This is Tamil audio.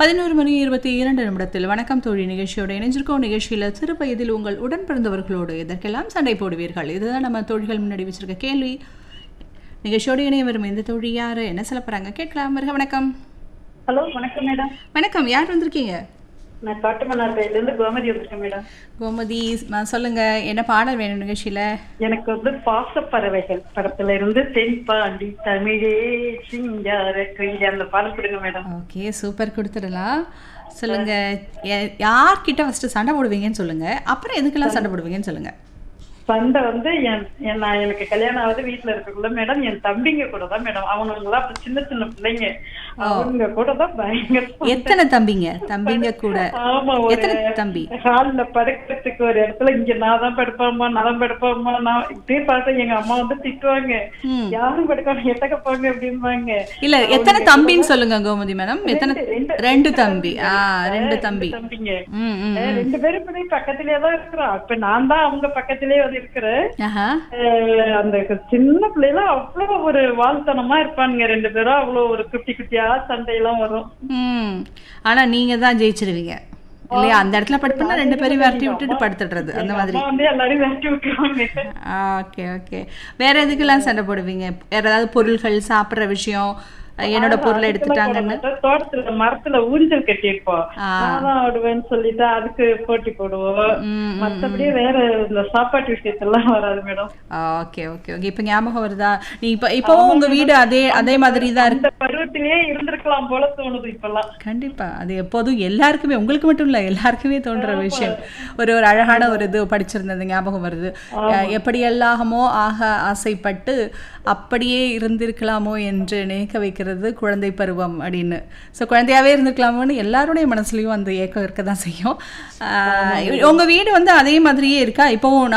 பதினோரு மணி இருபத்தி இரண்டு நிமிடத்தில் வணக்கம் தோழி நிகழ்ச்சியோட இணைஞ்சிருக்கோம் நிகழ்ச்சியில் சிறு வயதில் உங்கள் உடன் பிறந்தவர்களோடு எதற்கெல்லாம் சண்டை போடுவீர்கள் இதுதான் நம்ம தோழிகள் முன்னாடி வச்சிருக்க கேள்வி நிகழ்ச்சியோடு இணைய வரும் இந்த தோழி யார் என்ன சொல்ல போகிறாங்க கேட்கலாம் வருக வணக்கம் ஹலோ வணக்கம் மேடம் வணக்கம் யார் வந்திருக்கீங்க நான் காட்டுமன்னார்பேட்ல இருந்து கோமதி வந்திருக்கேன் மேடம் கோமதி ம- சொல்லுங்க என்ன பாடல் வேணும் நிகழ்ச்சியில் எனக்கு வந்து பாசப்பறவைகள் படத்துல இருந்து தென்பாண்டி தமிழே சிங்கார குயிலி அந்த பாடல் கொடுங்க மேடம் ஓகே சூப்பர் கொடுத்துடலாம் சொல்லுங்க ய- யார்கிட்ட ஃபர்ஸ்ட் சண்டை போடுவீங்கன்னு சொல்லுங்க அப்புறம் எதுக்கெல்லாம் சண்டை போடுவீங்கன்னு சொல்லுங்க சண்டை வந்து என் என் நான் எனக்கு கல்யாணம் ஆகுது வீட்டுல இருக்கக்குள்ள மேடம் என் தம்பிங்க கூட தான் மேடம் அவனுங்களாம் அப்ப சின்ன சின்ன பிள்ளைங்க அவங்க கூட தான் பயங்கர சண்டை. எத்தனை தம்பிங்க தம்பிங்க கூட ஆமா ஒரு எத்தனை தம்பி ஹால்ல படுக்கிறதுக்கு ஒரு இடத்துல இங்க நான் தான் படுப்பாமா நான் தான் படுப்பாமா நான் இப்படியே பார்த்தா எங்க அம்மா வந்து திட்டுவாங்க ம். யாரும் படுக்காம எட்டக்க போங்க அப்படிம்பாங்க இல்ல எத்தனை தம்பின்னு சொல்லுங்க கோமதி மேடம் எத்தனை ரெண்டு- ரெண்டு தம்பி ஆ ரெண்டு தம்பி தம்பிங்க ம் ம் அஹ் ரெண்டு பேரும் இப்படி பக்கத்திலே தான் இருக்கிறோம் இப்ப நான் தான் அவங்க பக்கத்திலே வந்து இருக்கிறேன் ஆஹா அஹ் அந்த சின்ன பிள்ளைல அவ்வளவு ஒரு வாழ்த்தனமா இருப்பானுங்க ரெண்டு பேரும் அவ்வளவு ஒரு குட்டி குட்டியா சண்டையெல்லாம் வரும் ம் ஆனா நீங்க தான் ஜெயிச்சிருவீங்க இல்லையா அந்த இடத்துல படுப்புனா ரெண்டு பேரும் விரட்டி விட்டுட்டு படுத்துடுறது அந்த எங்க மாதிரி அம்மா வந்து எல்லாரையும் விரட்டி விட்டுருவாங்க ஓகே ஓகே வேற எதுக்கெல்லாம் சண்டை போடுவீங்க வேற ஏதாவது பொருள்கள் சாப்பிடுற விஷயம் என்னோட பொருளை எடுத்துட்டாங்கன்னு தோட்டத்துல மரத்துல ஊஞ்சல் கட்டி இருப்போம் ஆ. நான் தான் ஆடுவேன்னு சொல்லிட்டு அதுக்கு போட்டி போடுவோம் ம், மத்தபடி வேற இந்த சாப்பாட்டு விஷயத்தெல்லாம் வராது மேடம் ஓகே ஓகே ஓகே இப்போ ஞாபகம் வருதா நீ இப்போ இப்போவும் உங்க வீடு அதே அதே மாதிரி தான் இருக்கு அந்த பருவத்திலேயே இருந்திருக்கலாம் போல தோணுது இப்பெல்லாம் கண்டிப்பா அது எப்போதும் எல்லாருக்குமே உங்களுக்கு மட்டும் இல்ல எல்லாருக்குமே தோன்ற விஷயம் ஒரு ஒரு அழகான ஒரு இது படிச்சிருந்தது ஞாபகம் வருது அஹ், எப்படி எல்லாமோ ஆக ஆசைப்பட்டு அப்படியே இருந்திருக்கலாமோ என்று நினைக்க வைக்கிறது குழந்தை பருவம் அப்படின்னு ஸோ குழந்தையாவே இருந்திருக்கலாமோன்னு எல்லாருடைய மனசுலயும் அந்த ஏக்கம் இருக்க தான் செய்யும் அஹ், உங்க வீடு வந்து அதே மாதிரியே இருக்கா இப்போவும்